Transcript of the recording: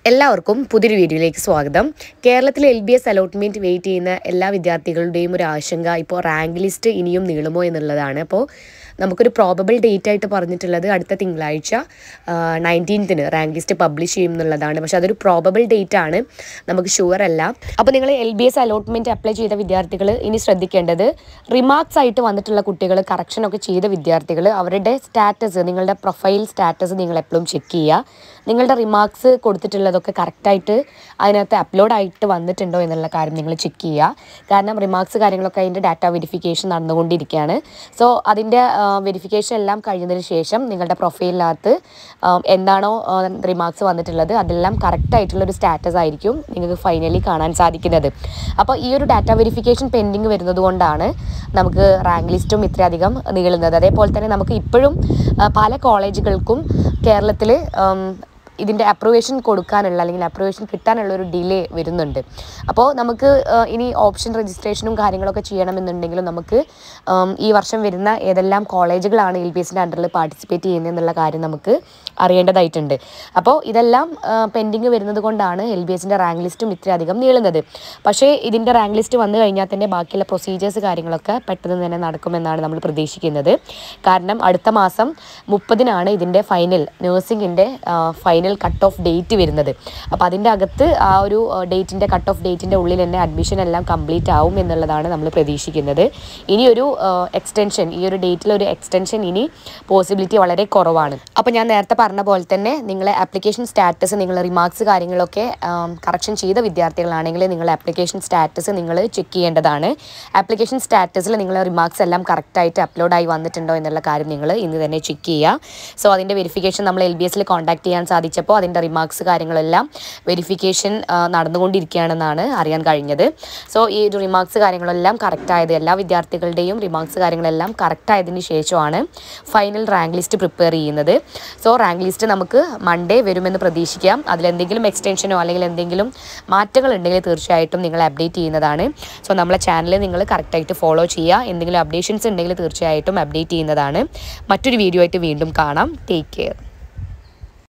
എല്ലാവർക്കും പുതിയൊരു വീഡിയോയിലേക്ക് സ്വാഗതം കേരളത്തിലെ L B S allotment wait ചെയ്യുന്ന എല്ലാ വിദ്യാർത്ഥികളുടെയും ഒരു ആശങ്ക ഇപ്പോൾ റാങ്ക് ലിസ്റ്റ് ഇനിയും നീളുമോ എന്നുള്ളതാണ് അപ്പോൾ നമുക്കൊരു പ്രോബബിൾ ഡേറ്റ് ആയിട്ട് പറഞ്ഞിട്ടുള്ളത് അടുത്ത തിങ്കളാഴ്ച നയൻറ്റീൻത്തിന് റാങ്ക് ലിസ്റ്റ് പബ്ലിഷ് ചെയ്യും എന്നുള്ളതാണ് പക്ഷേ അതൊരു പ്രോബബിൾ ഡേറ്റ് ആണ് നമുക്ക് ഷുവർ അല്ല അപ്പോൾ നിങ്ങൾ L B S allotment apply ചെയ്ത വിദ്യാർത്ഥികൾ ഇനി ശ്രദ്ധിക്കേണ്ടത് റിമാർക്സ് ആയിട്ട് വന്നിട്ടുള്ള കുട്ടികൾ കറക്ഷനൊക്കെ ചെയ്ത വിദ്യാർത്ഥികൾ അവരുടെ സ്റ്റാറ്റസ് നിങ്ങളുടെ പ്രൊഫൈൽ സ്റ്റാറ്റസ് നിങ്ങൾ എപ്പോഴും ചെക്ക് ചെയ്യുക നിങ്ങളുടെ റിമാർക്സ് കൊടുത്തിട്ടുള്ളതൊക്കെ കറക്റ്റായിട്ട് അതിനകത്ത് അപ്ലോഡ് ആയിട്ട് വന്നിട്ടുണ്ടോ എന്നുള്ള കാര്യം നിങ്ങൾ ചെക്ക് ചെയ്യുക കാരണം റിമാർക്സ് കാര്യങ്ങളൊക്കെ അതിൻ്റെ ഡാറ്റ വെരിഫിക്കേഷൻ നടന്നുകൊണ്ടിരിക്കുകയാണ് സോ അതിൻ്റെ വെരിഫിക്കേഷൻ എല്ലാം കഴിഞ്ഞതിന് ശേഷം നിങ്ങളുടെ പ്രൊഫൈലിനകത്ത് എന്താണോ റിമാർക്സ് വന്നിട്ടുള്ളത് അതെല്ലാം കറക്റ്റ് ആയിട്ടുള്ള ഒരു സ്റ്റാറ്റസ് ആയിരിക്കും നിങ്ങൾക്ക് ഫൈനലി കാണാൻ സാധിക്കുന്നത് അപ്പോൾ ഈ ഒരു ഡാറ്റ വെരിഫിക്കേഷൻ പെൻഡിങ് വരുന്നത് കൊണ്ടാണ് നമുക്ക് റാങ്ക് ലിസ്റ്റും ഇത്രയധികം നീളുന്നത് അതേപോലെ തന്നെ നമുക്ക് ഇപ്പോഴും ആ, പല കോളേജുകൾക്കും കേരളത്തിൽ ഇതിൻ്റെ അപ്രൂവേഷൻ കൊടുക്കാനുള്ള അല്ലെങ്കിൽ അപ്രൂവേഷൻ കിട്ടാനുള്ള ഒരു ഡിലേ വരുന്നുണ്ട് അപ്പോൾ നമുക്ക് ആ, ഇനി ഓപ്ഷൻ രജിസ്ട്രേഷനും കാര്യങ്ങളൊക്കെ ചെയ്യണമെന്നുണ്ടെങ്കിലും നമുക്ക് ആം, ഈ വർഷം വരുന്ന ഏതെല്ലാം കോളേജുകളാണ് എൽ ബി എസിൻ്റെ അണ്ടറിൽ പാർട്ടിസിപ്പേറ്റ് ചെയ്യുന്നത് എന്നുള്ള കാര്യം നമുക്ക് അറിയേണ്ടതായിട്ടുണ്ട് അപ്പോൾ ഇതെല്ലാം പെൻഡിങ് വരുന്നത് കൊണ്ടാണ് എൽ ബി എസിൻ്റെ റാങ്ക് ലിസ്റ്റും ഇത്രയധികം നീളുന്നത് പക്ഷേ ഇതിൻ്റെ റാങ്ക് ലിസ്റ്റ് വന്നു കഴിഞ്ഞാൽ തന്നെ ബാക്കിയുള്ള പ്രൊസീജിയേഴ്സ് കാര്യങ്ങളൊക്കെ പെട്ടെന്ന് തന്നെ നടക്കുമെന്നാണ് നമ്മൾ പ്രതീക്ഷിക്കുന്നത് കാരണം അടുത്ത മാസം മുപ്പതിനാണ് ഇതിൻ്റെ ഫൈനൽ നഴ്സിംഗിൻ്റെ ഫൈനൽ കട്ട് ഓഫ് ഡേറ്റ് വരുന്നത് അപ്പോൾ അതിൻ്റെ അകത്ത് ആ ഒരു ഡേറ്റിൻ്റെ കട്ട് ഓഫ് ഡേറ്റിൻ്റെ ഉള്ളിൽ തന്നെ അഡ്മിഷൻ എല്ലാം കംപ്ലീറ്റ് ആവും എന്നുള്ളതാണ് നമ്മൾ പ്രതീക്ഷിക്കുന്നത് ഇനി ഒരു എക്സ്റ്റൻഷൻ ഈ ഒരു ഡേറ്റിൽ ഒരു എക്സ്റ്റൻഷൻ ഇനി പോസിബിലിറ്റി വളരെ കുറവാണ് അപ്പോൾ ഞാൻ നേരത്തെ പറഞ്ഞ പോലെ തന്നെ നിങ്ങളെ ആപ്ലിക്കേഷൻ സ്റ്റാറ്റസ് നിങ്ങൾ റിമാർക്സ് കാര്യങ്ങളൊക്കെ കറക്ഷൻ ചെയ്ത വിദ്യാർത്ഥികളാണെങ്കിൽ നിങ്ങളുടെ ആപ്ലിക്കേഷൻ സ്റ്റാറ്റസ് നിങ്ങൾ ചെക്ക് ചെയ്യേണ്ടതാണ് ആപ്ലിക്കേഷൻ സ്റ്റാറ്റസിൽ നിങ്ങളെ റിമാർക്സ് എല്ലാം കറക്റ്റായിട്ട് അപ്ലോഡായി വന്നിട്ടുണ്ടോ എന്നുള്ള കാര്യം നിങ്ങൾ ഇന്ന് തന്നെ ചെക്ക് ചെയ്യുക സോ അതിൻ്റെ വെരിഫിക്കേഷൻ നമ്മൾ എൽ ബി എസിൽ കോൺടാക്ട് ചെയ്യാൻ സാധിച്ചപ്പോൾ അതിൻ്റെ റിമാർക്സ് കാര്യങ്ങളെല്ലാം വെരിഫിക്കേഷൻ നടന്നുകൊണ്ടിരിക്കുകയാണെന്നാണ് അറിയാൻ കഴിഞ്ഞത് സോ ഈ ഒരു റിമാർക്സ് കാര്യങ്ങളെല്ലാം കറക്റ്റ് ആയത് എല്ലാ വിദ്യാർത്ഥികളുടെയും റിമാർക്സ് കാര്യങ്ങളെല്ലാം കറക്റ്റ് ആയതിന് ശേഷമാണ് ഫൈനൽ റാങ്ക് ലിസ്റ്റ് പ്രിപ്പയർ ചെയ്യുന്നത് സോ റാങ്ക് ലിസ്റ്റ് നമുക്ക് മൺഡേ വരുമെന്ന് പ്രതീക്ഷിക്കാം അതിലെന്തെങ്കിലും എക്സ്റ്റൻഷനോ അല്ലെങ്കിൽ എന്തെങ്കിലും മാറ്റങ്ങൾ ഉണ്ടെങ്കിൽ തീർച്ചയായിട്ടും നിങ്ങൾ അപ്ഡേറ്റ് ചെയ്യുന്നതാണ് സോ നമ്മളെ ചാനൽ നിങ്ങൾ കറക്റ്റായിട്ട് ഫോളോ ചെയ്യുക എന്തെങ്കിലും അപ്ഡേഷൻസ് ഉണ്ടെങ്കിൽ തീർച്ചയായിട്ടും അപ്ഡേറ്റ് ചെയ്യുന്നതാണ് മറ്റൊരു വീഡിയോ ആയിട്ട് വീണ്ടും കാണാം ടേക്ക് കെയർ